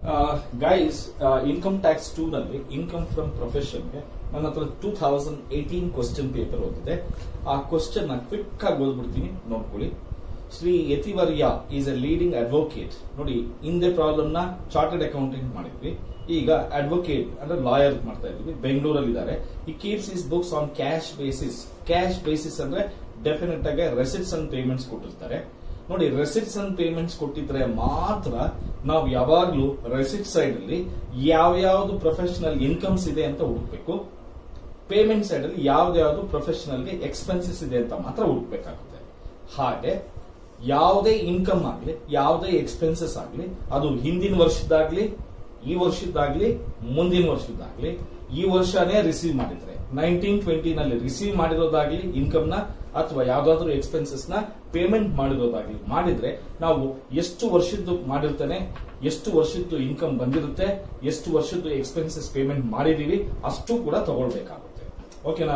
guys income tax two ನಲ್ಲಿ income from ಪ್ರೊಫೆಷನ್ಗೆ ನನ್ನ ಹತ್ರ two thousand eighteen question paper ಓದಿದೆ ಆ ಕ್ವಶನ್ ನ ಕ್ವಿಕ್ ಆಗಿ ಓದ್ಬಿಡ್ತೀನಿ ನೋಡ್ಕೊಳ್ಳಿ Shri Yativarya is a leading advocate ನೋಡಿ ಹಿಂದೆ ಪ್ರಾಬ್ಲಮ್ ನ ಚಾರ್ಟರ್ಡ್ ಅಕೌಂಟೆಂಟ್ ಮಾಡಿದ್ವಿ ಈಗ ಅಡ್ವೊಕೇಟ್ ಅಂದ್ರೆ ಲಾಯರ್ ಮಾಡ್ತಾ ಇದೀವಿ ಬೆಂಗಳೂರಲ್ಲಿ ಇದ್ದಾರೆ ಈ keeps his books on cash basis cash basis ಅಂದ್ರೆ ಡೆಫಿನೆಟ್ ಆಗಿ ರೆಸಿಟ್ಸ್ ಅಂಡ್ ಪೇಮೆಂಟ್ಸ್ ಕೊಟ್ಟಿರ್ತಾರೆ ನೋಡಿ ರೆಸಿಟ್ಸ್ ಅಂಡ್ ಪೇಮೆಂಟ್ಸ್ ಕೊಟ್ಟಿದ್ರೆ ಮಾತ್ರ ನಾವು ಯಾವಾಗ್ಲೂ ರೆಸಿಟ್ ಸೈಡ್ ಅಲ್ಲಿ ಯಾವ ಯಾವ್ದು ಪ್ರೊಫೆಷನಲ್ ಇನ್ಕಮ್ಸ್ ಇದೆ ಅಂತ ಹುಡುಕ್ಬೇಕು ಪೇಮೆಂಟ್ ಸೈಡ್ ಅಲ್ಲಿ ಯಾವ್ದು ಪ್ರೊಫೆಷನಲ್ಗೆ ಎಕ್ಸ್ಪೆನ್ಸಸ್ ಇದೆ ಅಂತ ಮಾತ್ರ ಹುಡುಕ್ಬೇಕಾಗುತ್ತೆ ಹಾಗೆ ಯಾವುದೇ ಇನ್ಕಮ್ ಆಗ್ಲಿ ಯಾವುದೇ ಎಕ್ಸ್ಪೆನ್ಸಸ್ ಆಗ್ಲಿ ಅದು ಹಿಂದಿನ ವರ್ಷದ್ದಾಗ್ಲಿ ಈ ವರ್ಷದ್ದಾಗ್ಲಿ ಮುಂದಿನ ವರ್ಷದ್ದಾಗ್ಲಿ ಈ ವರ್ಷನೇ ರಿಸೀವ್ ಮಾಡಿದ್ರೆ ನೈನ್ಟೀನ್ ಟ್ವೆಂಟಿ ನಲ್ಲಿ ರಿಸೀವ್ ಮಾಡಿರೋದಾಗ್ಲಿ ಇನ್ಕಮ್ ನ ಅಥವಾ ಯಾವ್ದಾದ್ರು ಎಕ್ಸ್ಪೆನ್ಸಸ್ ನ ಪೇಮೆಂಟ್ ಮಾಡಿರೋದಾಗ್ಲಿ ಮಾಡಿದ್ರೆ ನಾವು ಎಷ್ಟು ವರ್ಷದ್ದು ಮಾಡಿರ್ತಾನೆ ಎಷ್ಟು ವರ್ಷದ್ದು ಇನ್ಕಮ್ ಬಂದಿರುತ್ತೆ ಎಷ್ಟು ವರ್ಷದ್ದು ಎಕ್ಸ್ಪೆನ್ಸಸ್ ಪೇಮೆಂಟ್ ಮಾಡಿದೀವಿ ಅಷ್ಟು ಕೂಡ ತಗೊಳ್ಬೇಕಾಗುತ್ತೆ ಓಕೆನಾ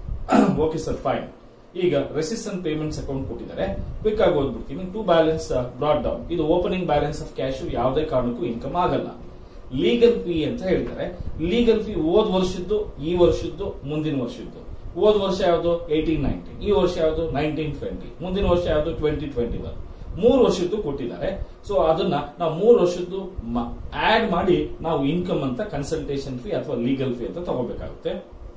ಓಕೆ ಸರ್ ಫೈನ್ ಈಗ ರೆಸಿಸ್ಟೆಂಟ್ ಪೇಮೆಂಟ್ಸ್ ಅಕೌಂಟ್ ಕೊಟ್ಟಿದ್ದಾರೆ ಕ್ವಿಕ್ ಆಗಿ ಓದ್ಬಿಡ್ತೀನಿ ಟು ಬ್ಯಾಲೆನ್ಸ್ ಬ್ರಾಡ್ ಡೌನ್ ಇದು ಓಪನಿಂಗ್ ಬ್ಯಾಲೆನ್ಸ್ ಆಫ್ ಕ್ಯಾಶ್ ಯಾವುದೇ ಕಾರಣಕ್ಕೂ ಇನ್ಕಮ್ ಆಗಲ್ಲ ಲೀಗಲ್ ಫೀ ಅಂತ ಹೇಳ್ತಾರೆ ಲೀಗಲ್ ಫೀ ಓದ್ ವರ್ಷದ್ದು ಈ ವರ್ಷದ್ದು ಮುಂದಿನ ವರ್ಷದ್ದು ಓದ್ ವರ್ಷ ಯಾವುದು ಏಯ್ಟೀನ್ ನೈನ್ಟೀನ್ ಈ ವರ್ಷ ಯಾವುದು ನೈನ್ಟೀನ್ ಟ್ವೆಂಟಿ ಮುಂದಿನ ವರ್ಷ ಯಾವುದು ಟ್ವೆಂಟಿ ಟ್ವೆಂಟಿ ಒನ್ ಮೂರು ವರ್ಷದ್ದು ಕೊಟ್ಟಿದ್ದಾರೆ ಸೊ ಅದನ್ನ ನಾವು ಮೂರು ವರ್ಷದ್ದು ಆಡ್ ಮಾಡಿ ನಾವು ಇನ್ಕಮ್ ಅಂತ ಕನ್ಸಲ್ಟೇಷನ್ ಫೀ ಅಥವಾ ಲೀಗಲ್ ಫೀ ಅಂತ ತಗೋಬೇಕಾಗುತ್ತೆ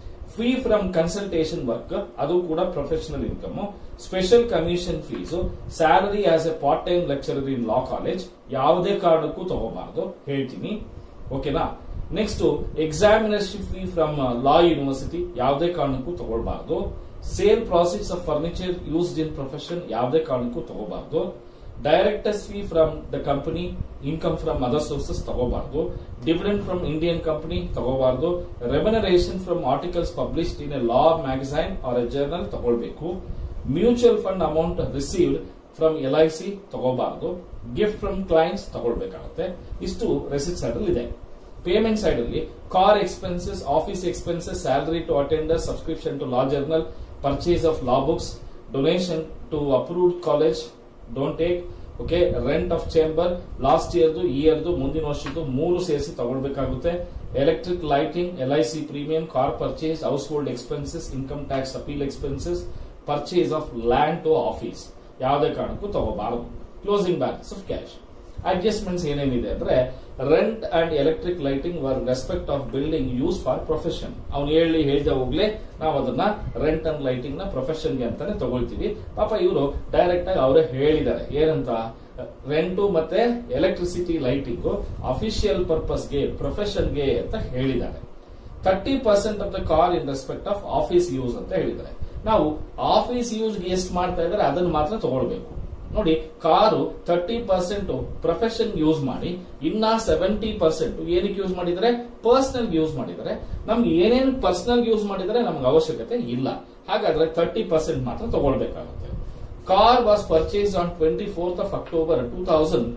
ಫೀ ಫ್ರಮ್ ಕನ್ಸಲ್ಟೇಷನ್ ವರ್ಕ್ ಅದು ಕೂಡ professional income special commission fees salary as a part time lecturer in law college ಯಾವುದೇ ಕಾರಣಕ್ಕೂ ತಗೋಬಾರ್ದು ಹೇಳ್ತೀನಿ ಓಕೆನಾ next examination fee from law university ಯಾವುದೇ ಕಾರಣಕ್ಕೂ ತಗೊಳ್ಬಾರ್ದು sale process of furniture used in profession ಯಾವುದೇ ಕಾರಣಕ್ಕೂ ತಗೋಬಾರ್ದು directors fee from the company income from other sources ತಗೋಬಾರ್ದು dividend from Indian company ತಗೋಬಾರ್ದು remuneration from articles published in a law magazine or a journal ತಗೊಳ್ಬೇಕು mutual fund amount received from L I C ತಗೋಬಾರ್ದು gift from clients ತಗೊಳ್ಬೇಕಾಗುತ್ತೆ ಇಷ್ಟು receipt side ಅಲ್ಲಿ ಇದೆ payment side ಅಲ್ಲಿ car expenses office expenses salary to attender subscription to law journal purchase of law books donation to approved college don't take okay rent of chamber last ಇಯರ್ದು ಈ ಇಯರ್ದು ಮುಂದಿನ ವರ್ಷದ್ದು ಮೂರು ಸೇರಿಸಿ ತಗೊಳ್ಬೇಕಾಗುತ್ತೆ electric lighting L I C premium car purchase household expenses income tax appeal expenses purchase of land to office ಯಾವುದೇ ಕಾರಣಕ್ಕೂ ತಗೋಬಾರದು closing balance of cash adjustments ಏನೇನಿದೆ ಅಂದ್ರೆ rent and electric lighting were respect of building use for profession ಅವ್ನು ಹೇಳಿ ಹೇಳ್ದ ಹೋಗ್ಲೆ ನಾವು ಅದನ್ನ ರೆಂಟ್ ಅಂಡ್ ಲೈಟಿಂಗ್ ನ ಪ್ರೊಫೆಷನ್ಗೆ ಅಂತಾನೆ ತಗೊಳ್ತೀವಿ ಪಾಪ ಇವರು ಡೈರೆಕ್ಟ್ ಆಗಿ ಅವರೇ ಹೇಳಿದ್ದಾರೆ ಏನಂತ ರೆಂಟು ಮತ್ತೆ ಎಲೆಕ್ಟ್ರಿಸಿಟಿ ಲೈಟಿಂಗ್ ಅಫಿಷಿಯಲ್ ಪರ್ಪಸ್ಗೆ ಪ್ರೊಫೆಷನ್ಗೆ ಅಂತ ಹೇಳಿದ್ದಾರೆ thirty percent of the car in respect of office use ಅಂತ ಹೇಳಿದ್ದಾರೆ ನಾವು ಆಫೀಸ್ ಯೂಸ್ಗೆ ಎಷ್ಟು ಮಾಡ್ತಾ ಇದ್ದಾರೆ ಅದನ್ನು ಮಾತ್ರ ತಗೊಳ್ಬೇಕು ನೋಡಿ car thirty percent profession use ಮಾಡಿ ಇನ್ನ ಸೆವೆಂಟಿ ಪರ್ಸೆಂಟ್ ಏನಕ್ಕೆ ಯೂಸ್ ಮಾಡಿದರೆ ಪರ್ಸನಲ್ ಯೂಸ್ ಮಾಡಿದರೆ ನಮ್ಗೆ ಏನೇನು ಪರ್ಸನಲ್ ಯೂಸ್ ಮಾಡಿದರೆ ನಮ್ಗೆ ಅವಶ್ಯಕತೆ ಇಲ್ಲ ಹಾಗಾದ್ರೆ ತರ್ಟಿ ಪರ್ಸೆಂಟ್ ಮಾತ್ರ ತಗೊಳ್ಬೇಕಾಗುತ್ತೆ car was purchase on twenty fourth of October two thousand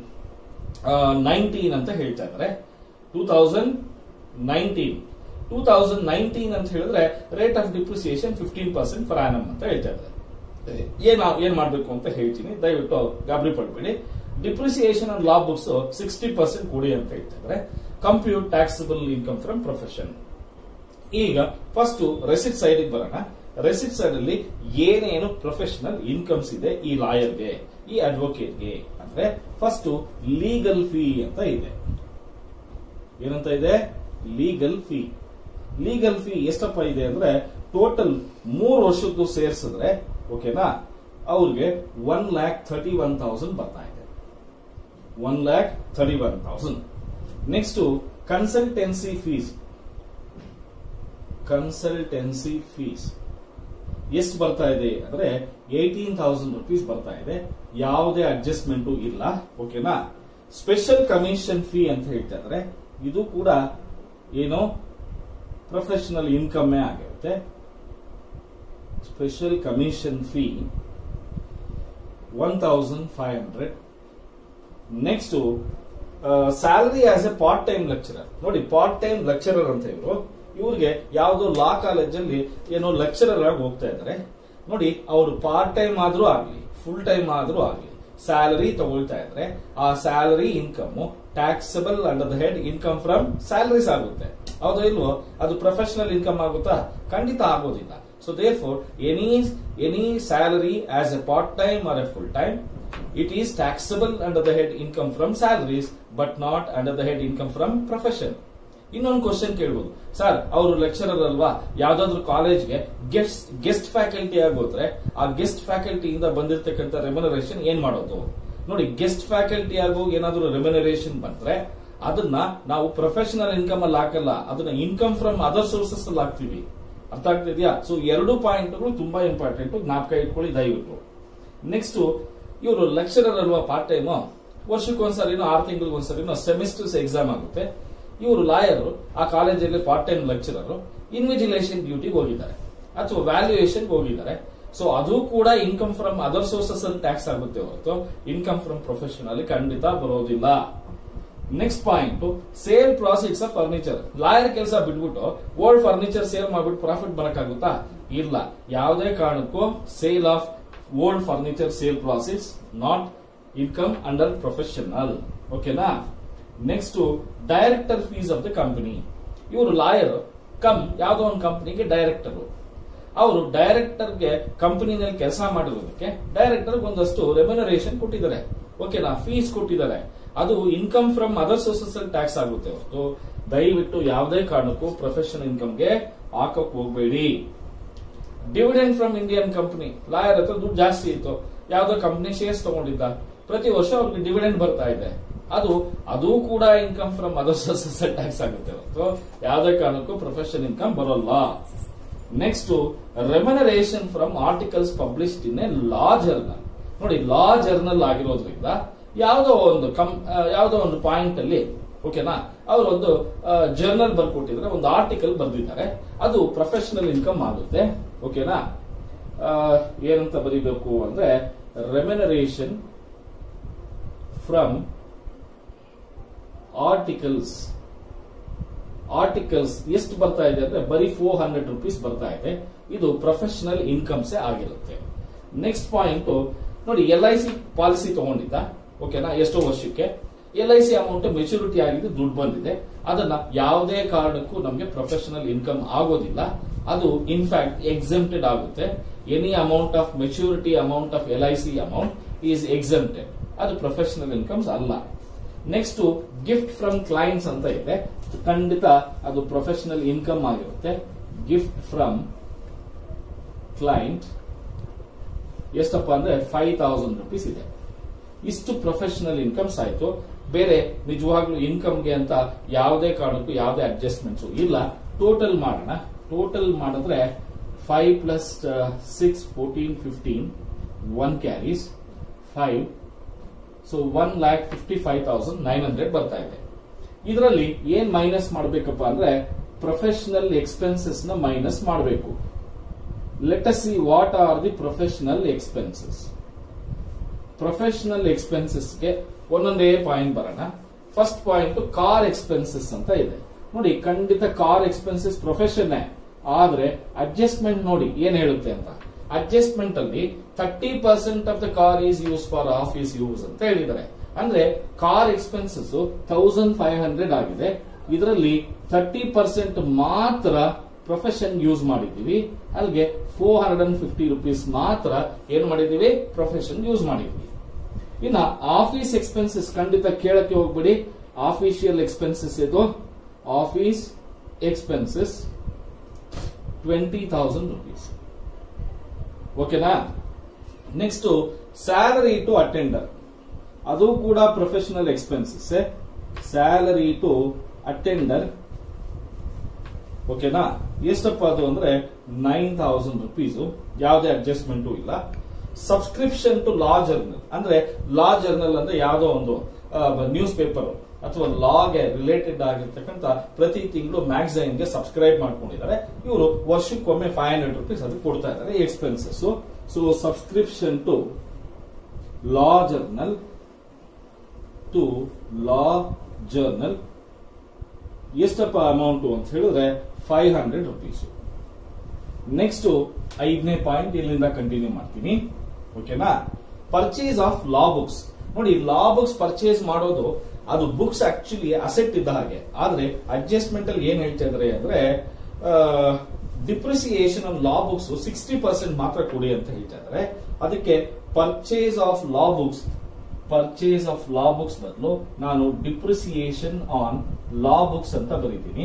nineteen ಅಂತ ಹೇಳ್ತಾ ಇದ್ದಾರೆ two thousand nineteen two thousand nineteen ಅಂತ ಹೇಳಿದ್ರೆ rate of depreciation fifteen percent per annum ಅಂತ ಹೇಳ್ತಾ ಇದ್ದಾರೆ ಏನ್ ಏನ್ ಮಾಡ್ಬೇಕು ಅಂತ ಹೇಳ್ತೀನಿ ದಯವಿಟ್ಟು ಗಾಬರಿ ಪಡ್ಬೇಡಿ depreciation and law books sixty percent ಕೊಡಿ ಅಂತ ಹೇಳ್ತಿದ್ರೆ compute taxable income from profession ಈಗ ಫಸ್ಟ್ ರೆಸಿಟ್ ಸೈಡ್ ಬರೋಣ ರೆಸಿಟ್ ಸೈಡ್ ಅಲ್ಲಿ ಏನೇನು ಪ್ರೊಫೆಷನಲ್ ಇನ್ಕಮ್ಸ್ ಇದೆ ಈ ಲಾಯರ್ಗೆ ಈ ಅಡ್ವೊಕೇಟ್ಗೆ ಅಂದ್ರೆ ಫಸ್ಟ್ ಲೀಗಲ್ ಫೀ ಅಂತ ಇದೆ ಏನಂತ ಇದೆ ಲೀಗಲ್ ಫೀ ಲೀಗಲ್ ಫೀ ಎಷ್ಟಪ್ಪ ಇದೆ ಅಂದ್ರೆ ಟೋಟಲ್ ಮೂರು ವರ್ಷದ್ದು ಸೇರಿಸಿದ್ರೆ ಓಕೆನಾ ಅವ್ರಿಗೆ one lakh thirty one thousand ಬರ್ತಾ ಇದೆ one lakh thirty one thousand next consultancy fees consultancy fees ಎಷ್ಟು ಬರ್ತಾ ಇದೆ ಅಂದ್ರೆ ಏಟೀನ್ ತೌಸಂಡ್ ರುಪೀಸ್ ಬರ್ತಾ ಇದೆ ಯಾವುದೇ ಅಡ್ಜಸ್ಟ್ಮೆಂಟ್ ಇಲ್ಲ ಓಕೆನಾ ಸ್ಪೆಷಲ್ ಕಮಿಷನ್ ಫೀ ಅಂತ ಹೇಳ್ತಾ ಇದ್ರೆ ಇದು ಕೂಡ ಏನು ಪ್ರೊಫೆಷನಲ್ ಇನ್ಕಮ್ ಆಗಿರುತ್ತೆ special commission fee one thousand five hundred next salary as a part time lecturer ನೋಡಿ ಪಾರ್ಟ್ ಟೈಮ್ ಲೆಕ್ಚರರ್ ಅಂತ ಇವರು ಇವ್ರಿಗೆ ಯಾವುದೋ ಲಾ ಕಾಲೇಜಲ್ಲಿ ಏನೋ ಲೆಕ್ಚರರ್ ಆಗಿ ಹೋಗ್ತಾ ಇದ್ದಾರೆ ನೋಡಿ ಅವರು ಪಾರ್ಟ್ ಟೈಮ್ ಆದ್ರೂ ಆಗ್ಲಿ ಫುಲ್ ಟೈಮ್ ಆದ್ರೂ ಆಗ್ಲಿ ಸ್ಯಾಲರಿ ತಗೊಳ್ತಾ ಇದ್ರೆ ಆ salary income taxable under the head income from salaries ಆಗುತ್ತೆ ಹೌದೋ ಇಲ್ವೋ ಅದು ಪ್ರೊಫೆಷನಲ್ ಇನ್ಕಮ್ ಆಗುತ್ತಾ ಖಂಡಿತ ಆಗೋದಿಲ್ಲ so therefore any any salary as a part time or a full time it is taxable under the head income from salaries but not under the head income from profession ಇನ್ನೊಂದು question ಕೇಳ್ಬೋದು sir ಅವರು lecturer ಅಲ್ವಾ ಯಾವ್ದಾದ್ರು ಕಾಲೇಜ್ಗೆ guest guest faculty ಆಗೋದ್ರೆ ಆ guest ಫ್ಯಾಕಲ್ಟಿಯಿಂದ ಬಂದಿರತಕ್ಕಂಥ remuneration ಏನ್ ಮಾಡೋದು ನೋಡಿ ಗೆಸ್ಟ್ ಫ್ಯಾಕಲ್ಟಿ ಆಗೋ ಏನಾದ್ರು ರೆಮ್ಯುನರೇಷನ್ ಬಂದ್ರೆ ಅದನ್ನ ನಾವು ಪ್ರೊಫೆಷನಲ್ ಇನ್ಕಮ್ ಅಲ್ಲಿ ಹಾಕಲ್ಲ ಅದನ್ನ ಇನ್ಕಮ್ ಫ್ರಮ್ ಅದರ್ ಸೋರ್ಸಸ್ ಅಲ್ಲಿ ಹಾಕ್ತಿವಿ ಅರ್ಥ ಆಗ್ತಿದ್ಯಾ ಸೊ ಎರಡು ಪಾಯಿಂಟ್ಗಳು ತುಂಬಾ ಇಂಪಾರ್ಟೆಂಟ್ ಜ್ಞಾಪಕ ಇಟ್ಕೊಳ್ಳಿ ದಯವಿಟ್ಟು ನೆಕ್ಸ್ಟ್ ಇವರು ಲೆಕ್ಚರರ್ ಅಲ್ವಾ ಪಾರ್ಟ್ ಟೈಮ್ ವರ್ಷಕ್ಕೊಂದ್ಸರಿನೋ ಆರು ತಿಂಗಳಿಗೊಂದ್ಸರಿನೋ ಸೆಮಿಸ್ಟರ್ಸ್ ಎಕ್ಸಾಮ್ ಆಗುತ್ತೆ ಇವರು ಲಾಯರ್ ಆ ಕಾಲೇಜಲ್ಲಿ ಪಾರ್ಟ್ ಟೈಮ್ ಲೆಕ್ಚರರ್ ಇನ್ವಿಜಿಲೇಷನ್ ಡ್ಯೂಟಿಗೆ ಹೋಗಿದ್ದಾರೆ ಅಥವಾ ವ್ಯಾಲ್ಯೂಯೇಷನ್ ಹೋಗಿದ್ದಾರೆ ಸೊ ಅದು ಕೂಡ ಇನ್ಕಮ್ ಫ್ರಮ್ ಅದರ್ ಸೋರ್ಸಸ್ ಅಲ್ಲಿ ಟ್ಯಾಕ್ಸ್ ಆಗುತ್ತೆ ಹೊರತು ಇನ್ಕಮ್ ಫ್ರಮ್ ಪ್ರೊಫೆಷನ್ ಅಲ್ಲಿ ಖಂಡಿತ ಬರೋದಿಲ್ಲ next point sale profits of furniture lawyer ಕೆಲಸ ಬಿಟ್ಬಿಟ್ಟು ಓಲ್ಡ್ ಫರ್ನಿಚರ್ ಸೇಲ್ ಮಾಡ್ಬಿಟ್ಟು ಪ್ರಾಫಿಟ್ ಬರಕ್ಕಾಗುತ್ತಾ ಇಲ್ಲ ಯಾವುದೇ ಕಾರಣಕ್ಕೂ sale of old furniture sale process not income under professional ಓಕೆನಾ next director fees of the company ಇವರು ಲಾಯರ್ ಕಮ್ ಯಾವುದೋ ಒಂದು ಕಂಪನಿಗೆ ಡೈರೆಕ್ಟರ್ ಅವರು ಡೈರೆಕ್ಟರ್ಗೆ ಕಂಪನಿನಲ್ಲಿ ಕೆಲಸ ಮಾಡಿರೋದಕ್ಕೆ ಡೈರೆಕ್ಟರ್ ಒಂದಷ್ಟು ರೆಮ್ಯುನರೇಷನ್ ಕೊಟ್ಟಿದ್ದಾರೆ ಓಕೆನಾ ಫೀಸ್ ಕೊಟ್ಟಿದ್ದಾರೆ ಅದು ಇನ್ಕಮ್ ಫ್ರಮ್ ಅದರ್ ಸೋರ್ಸಸ್ ಅಲ್ಲಿ ಟ್ಯಾಕ್ಸ್ ಆಗುತ್ತೆ ಹೊರತು ದಯವಿಟ್ಟು ಯಾವುದೇ ಕಾರಣಕ್ಕೂ ಪ್ರೊಫೆಷನಲ್ ಇನ್ಕಮ್ಗೆ ಹಾಕಕ್ ಹೋಗ್ಬೇಡಿ dividend from Indian company lawyer ಹತ್ರ ದುಡ್ಡು ಜಾಸ್ತಿ ಇತ್ತು ಯಾವ್ದೋ ಕಂಪನಿ ಶೇರ್ಸ್ ತಗೊಂಡಿದ್ದ ಪ್ರತಿ ವರ್ಷ ಅವ್ರಿಗೆ ಡಿವಿಡೆಂಡ್ ಬರ್ತಾ ಇದೆ ಅದು ಅದು ಕೂಡ income from other sources tax ಆಗುತ್ತೆ ಹೊರತು ಯಾವುದೇ ಕಾರಣಕ್ಕೂ ಪ್ರೊಫೆಷನಲ್ ಇನ್ಕಮ್ ಬರೋಲ್ಲ next remuneration from articles published in a law journal ನೋಡಿ ಲಾ ಜರ್ನಲ್ ಆಗಿರೋದ್ರಿಂದ ಯಾವುದೋ ಒಂದು ಕಂ ಯಾವುದೋ ಒಂದು ಪಾಯಿಂಟ್ ಅಲ್ಲಿ ಓಕೆನಾ ಅವರೊಂದು ಜರ್ನಲ್ ಬರ್ಕೊಟ್ಟಿದ್ರೆ ಒಂದು ಆರ್ಟಿಕಲ್ ಬರೆದಿದ್ದಾರೆ ಅದು ಪ್ರೊಫೆಷನಲ್ ಇನ್ಕಮ್ ಆಗುತ್ತೆ ಓಕೆನಾ ಆ, ಏನಂತ ಬರೀಬೇಕು ಅಂದ್ರೆ ರೆಮ್ಯುನರೇಷನ್ ಫ್ರಮ್ ಆರ್ಟಿಕಲ್ಸ್ ಆರ್ಟಿಕಲ್ಸ್ ಎಷ್ಟು ಬರ್ತಾ ಇದೆ ಅಂದ್ರೆ ಬರೀ ಫೋರ್ ಹಂಡ್ರೆಡ್ ರುಪೀಸ್ ಬರ್ತಾ ಇದೆ ಇದು ಪ್ರೊಫೆಷನಲ್ ಇನ್ಕಮ್ಸೇ ಆಗಿರುತ್ತೆ ನೆಕ್ಸ್ಟ್ ಪಾಯಿಂಟ್ ನೋಡಿ ಎಲ್ ಐ ಸಿ ಪಾಲಿಸಿ ತಗೊಂಡಿದ್ದ ಓಕೆನಾ ಎಷ್ಟೋ ವರ್ಷಕ್ಕೆ L I C amount maturity ಆಗಿದೆ ದುಡ್ಡು ಬಂದಿದೆ ಅದನ್ನ ಯಾವುದೇ ಕಾರಣಕ್ಕೂ ನಮಗೆ ಪ್ರೊಫೆಷನಲ್ ಇನ್ಕಮ್ ಆಗೋದಿಲ್ಲ ಅದು ಇನ್ಫ್ಯಾಕ್ಟ್ ಎಕ್ಸೆಂಪ್ಟೆಡ್ ಆಗುತ್ತೆ any amount of maturity amount of L I C amount is exempted ಅದು ಪ್ರೊಫೆಷನಲ್ ಇನ್ಕಮ್ಸ್ ಅಲ್ಲ ನೆಕ್ಸ್ಟ್ ಗಿಫ್ಟ್ ಫ್ರಮ್ ಕ್ಲೈಂಟ್ಸ್ ಅಂತ ಇದೆ ಖಂಡಿತ ಅದು ಪ್ರೊಫೆಷನಲ್ ಇನ್ಕಮ್ ಆಗಿರುತ್ತೆ ಗಿಫ್ಟ್ ಫ್ರಮ್ ಕ್ಲೈಂಟ್ ಎಷ್ಟಪ್ಪ ಅಂದ್ರೆ ಫೈವ್ ತೌಸಂಡ್ ರುಪೀಸ್ ಇದೆ ಇಷ್ಟು ಪ್ರೊಫೆಷನಲ್ ಇನ್ಕಮ್ಸ್ ಆಯ್ತು ಬೇರೆ ನಿಜವಾಗ್ಲೂ ಇನ್ಕಮ್ಗೆ ಅಂತ ಯಾವುದೇ ಕಾರಣಕ್ಕೂ ಯಾವುದೇ ಅಡ್ಜಸ್ಟ್ಮೆಂಟ್ಸ್ ಇಲ್ಲ ಟೋಟಲ್ ಮಾಡೋಣ ಟೋಟಲ್ ಮಾಡಿದ್ರೆ five plus six fourteen fifteen one carries five so one lakh fifty five thousand nine hundred ಬರ್ತಾ ಇದೆ ಇದರಲ್ಲಿ ಏನ್ ಮೈನಸ್ ಮಾಡಬೇಕಪ್ಪ ಅಂದ್ರೆ ಪ್ರೊಫೆಷನಲ್ ಎಕ್ಸ್ಪೆನ್ಸಸ್ ನ ಮೈನಸ್ ಮಾಡಬೇಕು let us see what are the professional expenses professional ಎಕ್ಸ್ಪೆನ್ಸಸ್ಗೆ ಒಂದೊಂದೇ ಪಾಯಿಂಟ್ ಬರೋಣ ಫಸ್ಟ್ ಪಾಯಿಂಟ್ ಕಾರ್ ಎಕ್ಸ್ಪೆನ್ಸಸ್ ಅಂತ ಇದೆ ನೋಡಿ ಖಂಡಿತ ಕಾರ್ ಎಕ್ಸ್ಪೆನ್ಸಸ್ ಪ್ರೊಫೆಷನ್ ಆದ್ರೆ ಅಡ್ಜಸ್ಟ್ಮೆಂಟ್ ನೋಡಿ ಏನ್ ಹೇಳುತ್ತೆ ಅಂತ ಅಡ್ಜಸ್ಟ್ಮೆಂಟ್ ಅಲ್ಲಿ thirty percent of the car is use for office use ಅಂತ ಹೇಳಿದ್ದಾರೆ ಅಂದ್ರೆ car expenses thousand five hundred ಆಗಿದೆ ಇದರಲ್ಲಿ ಥರ್ಟಿ ಪರ್ಸೆಂಟ್ ಮಾತ್ರ ಪ್ರೊಫೆಷನ್ ಯೂಸ್ ಮಾಡಿದೀವಿ ಅಲ್ಲಿಗೆ four hundred and fifty rupees ಮಾತ್ರ ಏನ್ ಮಾಡಿದೀವಿ ಪ್ರೊಫೆಷನ್ ಯೂಸ್ ಮಾಡಿದ್ವಿ ಇನ್ನ ಆಫೀಸ್ ಎಕ್ಸ್ಪೆನ್ಸಸ್ ಖಂಡಿತ ಕೇಳಕ್ಕೆ ಹೋಗ್ಬಿಡಿ ಆಫೀಷಿಯಲ್ ಎಕ್ಸ್ಪೆನ್ಸಸ್ ಇದು office expenses twenty thousand rupees ಓಕೆನಾ ನೆಕ್ಸ್ಟ್ ಸ್ಯಾಲರಿ ಟು ಅಟೆಂಡರ್ ಅದು ಕೂಡ professional expenses salary to attender ಓಕೆನಾ ಎಷ್ಟಪ್ಪ ಅದು ಅಂದ್ರೆ ನೈನ್ ತೌಸಂಡ್ ರುಪೀಸ್ ಯಾವುದೇ ಅಡ್ಜಸ್ಟ್ಮೆಂಟ್ ಇಲ್ಲ ಸಬ್ಸ್ಕ್ರಿಪ್ಷನ್ ಟು ಲಾ ಜರ್ನಲ್ ಅಂದ್ರೆ ಲಾ ಜರ್ನಲ್ ಅಂದ್ರೆ ಯಾವುದೋ ಒಂದು ನ್ಯೂಸ್ ಪೇಪರ್ ಅಥವಾ ಲಾಗೆ ರಿಲೇಟೆಡ್ ಆಗಿರ್ತಕ್ಕಂಥ ಪ್ರತಿ ತಿಂಗಳು ಮ್ಯಾಗಝೈನ್ಗೆ ಸಬ್ಸ್ಕ್ರೈಬ್ ಮಾಡ್ಕೊಂಡಿದ್ದಾರೆ ಇವರು ವರ್ಷಕ್ಕೊಮ್ಮೆ ಫೈವ್ ಹಂಡ್ರೆಡ್ ರುಪೀಸ್ ಅದು ಕೊಡ್ತಾ ಇದ್ದಾರೆ expenses so subscription to law journal to law journal ಎಷ್ಟಪ್ಪ ಅಮೌಂಟ್ ಅಂತ ಹೇಳಿದ್ರೆ ಫೈವ್ ಹಂಡ್ರೆಡ್ ರುಪೀಸ್ ನೆಕ್ಸ್ಟ್ ಐದನೇ ಪಾಯಿಂಟ್ ಇಲ್ಲಿಂದ ಕಂಟಿನ್ಯೂ ಮಾಡ್ತೀನಿ ಓಕೆನಾ ಪರ್ಚೇಸ್ ಆಫ್ ಲಾ ಬುಕ್ಸ್ ನೋಡಿ ಲಾ ಬುಕ್ಸ್ ಪರ್ಚೇಸ್ ಮಾಡೋದು ಅದು ಬುಕ್ಸ್ ಆಕ್ಚುಲಿ ಅಸೆಟ್ ಇದ್ದ ಹಾಗೆ ಆದ್ರೆ ಅಡ್ಜಸ್ಟ್ಮೆಂಟ್ ಅಲ್ಲಿ ಏನ್ ಹೇಳ್ತಾ ಇದಾರೆ ಅಂದ್ರೆ depreciation on law books sixty percent ಮಾತ್ರ ಕೊಡಿ ಅಂತ ಹೇಳ್ತಾ ಇದಾರೆ ಅದಕ್ಕೆ purchase of law books purchase of law books ಬದಲು ನಾನು ಡಿಪ್ರಿಸಿಯೇಷನ್ ಆನ್ ಲಾ ಬುಕ್ಸ್ ಅಂತ ಬರೀತೀನಿ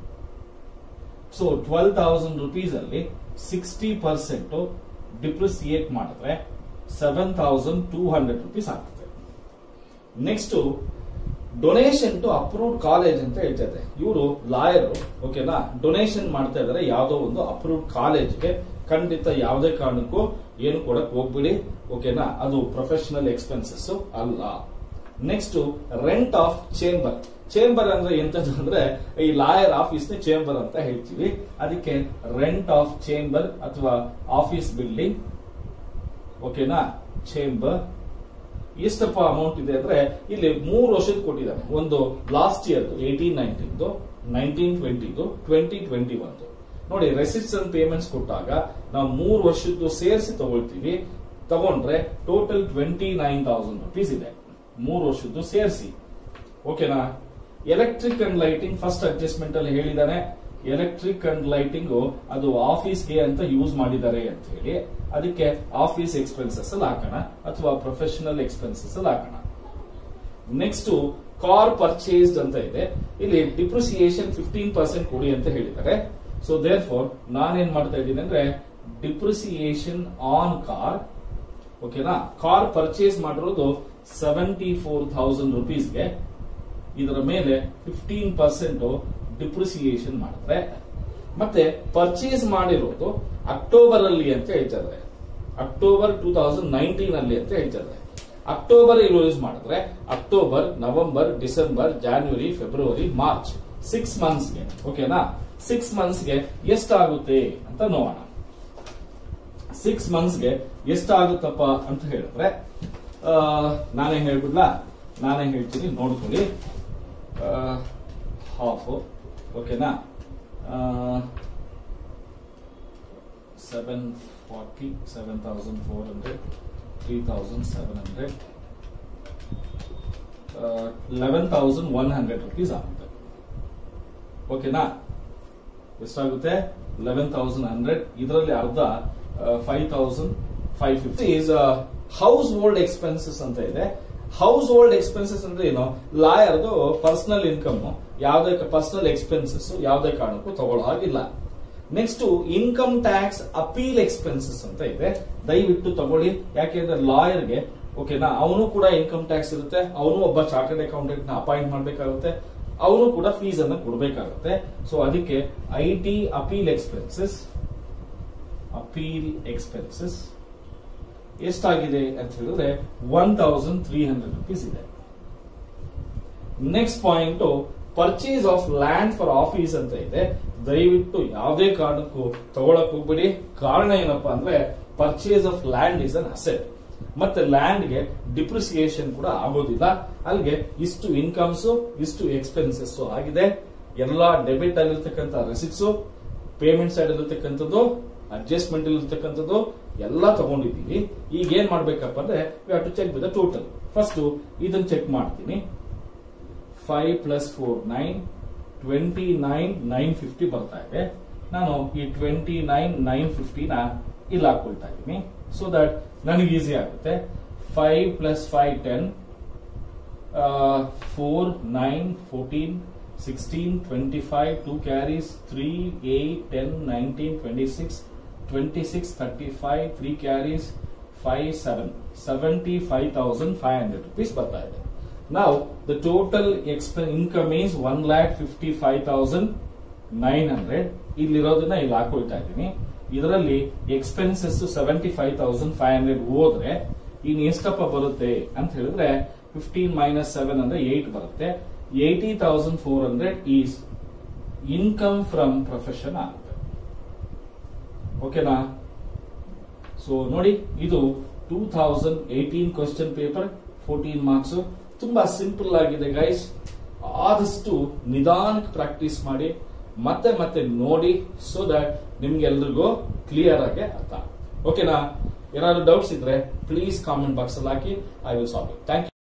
ಸೊ ಟ್ವೆಲ್ ತೌಸಂಡ್ ರುಪೀಸ್ ಅಲ್ಲಿ ಸಿಕ್ಸ್ಟಿ ಪರ್ಸೆಂಟ್ ಡಿಪ್ರಿಸಿಯೇಟ್ ಮಾಡಿದ್ರೆ seven thousand two hundred rupees ಆಗ್ತದೆ next donation to approved college ಅಂತ ಹೇಳ್ತಾ ಇದ್ದಾರೆ ಇವರು ಲಾಯರ್ ಓಕೆನಾ ಡೊನೇಷನ್ ಮಾಡ್ತಾ ಇದಾರೆ ಯಾವುದೋ ಒಂದು ಅಪ್ರೂವ್ಡ್ ಕಾಲೇಜ್ಗೆ ಖಂಡಿತ ಯಾವುದೇ ಕಾರಣಕ್ಕೂ ಏನು ಕೊಡಕ್ ಹೋಗ್ಬಿಡಿ ಓಕೆನಾ ಅದು ಪ್ರೊಫೆಷನಲ್ ಎಕ್ಸ್ಪೆನ್ಸಸ್ ಅಲ್ಲ next rent of chamber chamber ಅಂದ್ರೆ ಎಂತದ್ದು ಅಂದ್ರೆ ಈ ಲಾಯರ್ ಆಫೀಸ್ ನ ಚೇಂಬರ್ ಅಂತ ಹೇಳ್ತೀವಿ ಅದಕ್ಕೆ ರೆಂಟ್ ಆಫ್ ಚೇಂಬರ್ ಅಥವಾ ಆಫೀಸ್ ಬಿಲ್ಡಿಂಗ್ ಓಕೆನಾ ಚೇಂಬರ್ ಎಷ್ಟಪ್ಪ ಅಮೌಂಟ್ ಇದೆ ಅಂದ್ರೆ ಇಲ್ಲಿ ಮೂರು ವರ್ಷದ ಕೊಟ್ಟಿದ್ದಾನೆ ಒಂದು ಲಾಸ್ಟ್ ಇಯರ್ ಏಟೀನ್ ನೈನ್ಟೀನ್ದು ನೈನ್ಟೀನ್ ಟ್ವೆಂಟಿದು ಟ್ವೆಂಟಿ ಟ್ವೆಂಟಿ ಒಂದು ನೋಡಿ ರೆಸಿಟ್ಸ್ ಅಂಡ್ ಪೇಮೆಂಟ್ಸ್ ಕೊಟ್ಟಾಗ ನಾವು ಮೂರು ವರ್ಷದ್ದು ಸೇರಿಸಿ ತಗೊಳ್ತೀವಿ ತಗೊಂಡ್ರೆ total twenty nine thousand rupees ಇದೆ ಮೂರು ವರ್ಷದ್ದು ಸೇರಿಸಿ ಓಕೆನಾ electric and lighting first adjustment ಅಲ್ಲಿ ಹೇಳಿದಾನೆ ಎಲೆಕ್ಟ್ರಿಕ್ ಅಂಡ್ ಲೈಟಿಂಗ್ ಅದು ಆಫೀಸ್ಗೆ ಅಂತ ಯೂಸ್ ಮಾಡಿದ್ದಾರೆ ಅಂತ ಹೇಳಿ ಅದಕ್ಕೆ ಆಫೀಸ್ ಎಕ್ಸ್ಪೆನ್ಸಸ್ ಅಲ್ಲಿ ಹಾಕೋಣ ಅಥವಾ ಪ್ರೊಫೆಷನಲ್ ಎಕ್ಸ್ಪೆನ್ಸಸ್ ಅಲ್ಲಿ ಹಾಕೋಣ ನೆಕ್ಸ್ಟ್ ಕಾರ್ ಪರ್ಚೇಸ್ಡ್ ಅಂತ ಇದೆ ಇಲ್ಲಿ ಡಿಪ್ರಿಸಿಯೇಷನ್ ಫಿಫ್ಟೀನ್ ಪರ್ಸೆಂಟ್ ಕೊಡಿ ಅಂತ ಹೇಳಿದ್ದಾರೆ ಸೊ ದೇರ್ ಫೋರ್ ನಾನೇನ್ ಮಾಡ್ತಾ ಇದ್ದೀನಿ ಅಂದ್ರೆ ಡಿಪ್ರಿಸಿಯೇಷನ್ ಆನ್ ಕಾರ್ ಓಕೆನಾ ಕಾರ್ ಪರ್ಚೇಸ್ ಮಾಡಿರೋದು ಸೆವೆಂಟಿ ಫೋರ್ ಥೌಸಂಡ್ ರುಪೀಸ್ಗೆ ಇದರ ಮೇಲೆ ಫಿಫ್ಟೀನ್ ಪರ್ಸೆಂಟ್ ಡಿಪ್ರಿಸಿಯೇಷನ್ ಮಾಡಿದ್ರೆ ಮತ್ತೆ ಪರ್ಚೇಸ್ ಮಾಡಿರೋದು ಅಕ್ಟೋಬರ್ ಅಲ್ಲಿ ಅಂತ ಹೇಳ್ತಾರೆ ಅಕ್ಟೋಬರ್ ಟೂ ತೌಸಂಡ್ ನೈನ್ಟೀನ್ ಅಲ್ಲಿ ಅಂತ ಹೇಳ್ತಾರೆ ಅಕ್ಟೋಬರ್ ಯೂಸ್ ಮಾಡಿದ್ರೆ October November December January February March six ಮಂತ್ಸ್ಗೆ ಓಕೆನಾ ಸಿಕ್ಸ್ ಮಂತ್ಸ್ಗೆ ಎಷ್ಟಾಗುತ್ತೆ ಅಂತ ನೋಡೋಣ ಸಿಕ್ಸ್ ಮಂತ್ಸ್ಗೆ ಎಷ್ಟಾಗುತ್ತಪ್ಪ ಅಂತ ಹೇಳಿದ್ರೆ ಆ, ನಾನೇ ಹೇಳ್ಬಿಡ್ಲಾ ನಾನೇ ಹೇಳ್ತೀನಿ ನೋಡ್ಕೊಳ್ಳಿ ಹಾಫ್ ಓಕೆನಾ seven forty seven thousand four hundred three thousand seven hundred eleven thousand one hundred rupees ಆಗುತ್ತೆ ಓಕೆನಾ ಎಷ್ಟಾಗುತ್ತೆ ಲೆವೆನ್ ತೌಸಂಡ್ ಹಂಡ್ರೆಡ್ ಇದರಲ್ಲಿ ಅರ್ಧ five thousand five fifty is household expenses ಅಂತ ಇದೆ ಹೌಸ್ ಹೋಲ್ಡ್ ಎಕ್ಸ್ಪೆನ್ಸಸ್ ಅಂದ್ರೆ ಏನು ಲಾಯರ್ದು ಪರ್ಸನಲ್ ಇನ್ಕಮ್ ಯಾವುದೇ ಪರ್ಸನಲ್ ಎಕ್ಸ್ಪೆನ್ಸಸ್ ಯಾವುದೇ ಕಾರಣಕ್ಕೂ ತಗೊಳ್ಳೋ ಹಾಗಿಲ್ಲ next income tax appeal expenses ಅಂತ ಇದೆ ದಯವಿಟ್ಟು ತಗೊಳ್ಳಿ ಯಾಕೆಂದ್ರೆ ಲಾಯರ್ಗೆ ಓಕೆನಾ ಅವನು ಕೂಡ ಇನ್ಕಮ್ ಟ್ಯಾಕ್ಸ್ ಇರುತ್ತೆ ಅವನು ಒಬ್ಬ ಚಾರ್ಟರ್ಡ್ ಅಕೌಂಟೆಂಟ್ ನ ಅಪಾಯಿಂಟ್ ಮಾಡಬೇಕಾಗುತ್ತೆ ಅವನು ಕೂಡ ಫೀಸ್ ಅನ್ನ ಕೊಡಬೇಕಾಗುತ್ತೆ ಸೊ ಅದಕ್ಕೆ I T appeal expenses appeal expenses ಎಷ್ಟಾಗಿದೆ ಅಂತ ಹೇಳಿದ್ರೆ one thousand three hundred rupees ಇದೆ next point purchase of land for office ಅಂತ ಇದೆ ದಯವಿಟ್ಟು ಯಾವುದೇ ಕಾರಣಕ್ಕೂ ತಗೊಳಕ್ ಹೋಗ್ಬಿಡಿ ಕಾರಣ ಏನಪ್ಪಾ ಅಂದ್ರೆ purchase of land is an asset ಮತ್ತೆ ಲ್ಯಾಂಡ್ಗೆ ಡಿಪ್ರಿಸಿಯೇಷನ್ ಕೂಡ ಆಗೋದಿಲ್ಲ ಅಲ್ಲಿಗೆ ಇಷ್ಟು ಇನ್ಕಮ್ಸ್ ಇಷ್ಟು ಎಕ್ಸ್ಪೆನ್ಸಸ್ ಆಗಿದೆ ಎಲ್ಲಾ ಡೆಬಿಟ್ ಆಗಿರ್ತಕ್ಕಂಥ ರೆಸಿಟ್ಸ್ ಪೇಮೆಂಟ್ ಸೈಡ್ ಇರತಕ್ಕಂಥದ್ದು ಅಡ್ಜಸ್ಟ್ಮೆಂಟ್ ಇರತಕ್ಕಂಥದ್ದು ಎಲ್ಲ ತಗೊಂಡಿದ್ದೀವಿ ಈಗ ಏನ್ ಮಾಡ್ಬೇಕಪ್ಪ ಅಂದ್ರೆ to check with total first ಇದನ್ನ ಚೆಕ್ ಮಾಡ್ತೀನಿ five plus four nine twenty nine nine fifty ಬರ್ತಾ ಇದೆ ನಾನು ಈ ಟ್ವೆಂಟಿ ನೈನ್ ನೈನ್ ಫಿಫ್ಟಿನ ಇಲ್ಲಿ ಹಾಕೊಳ್ತಾ ಇದ್ದೀನಿ ಸೊ ದಟ್ ನನಗೆ ಈಸಿ ಆಗುತ್ತೆ five plus five ten four nine fourteen sixteen twenty five two carries three eight ten nineteen twenty six twenty six thirty five three carries five seven seventy five thousand five hundred rupees ಬರ್ತಾ ಇದೆ ನಾವು the total expen income is one lakh fifty five thousand nine hundred ಇಲ್ಲಿರೋದನ್ನ ಇಲ್ಲಿ ಹಾಕೊಳ್ತಾ ಇದ್ದೀನಿ ಇದರಲ್ಲಿ expenses seventy five thousand five hundred ಹೋದ್ರೆ ಇನ್ ಎಷ್ಟಪ್ಪ ಬರುತ್ತೆ ಅಂತ ಹೇಳಿದ್ರೆ ಫಿಫ್ಟೀನ್ ಮೈನಸ್ ಸೆವೆನ್ ಅಂದ್ರೆ ಏಟ್ ಬರುತ್ತೆ eighty thousand four hundred is income from profession ಆಗುತ್ತೆ ಓಕೆನಾ ಸೊ ನೋಡಿ ಇದು two thousand eighteen question paper fourteen marks ತುಂಬಾ ಸಿಂಪಲ್ ಆಗಿದೆ ಗೈಸ್ ಆದಷ್ಟು ನಿಧಾನಕ್ಕೆ ಪ್ರಾಕ್ಟೀಸ್ ಮಾಡಿ ಮತ್ತೆ ಮತ್ತೆ ನೋಡಿ ಸೊ ದಟ್ ನಿಮ್ಗೆಲ್ರಿಗೂ ಕ್ಲಿಯರ್ ಆಗಿ ಅರ್ಥ ಓಕೆನಾ ಏನಾದ್ರು ಡೌಟ್ಸ್ ಇದ್ರೆ ಪ್ಲೀಸ್ ಕಾಮೆಂಟ್ ಬಾಕ್ಸ್ ಅಲ್ಲಿ ಹಾಕಿ I will solve thank you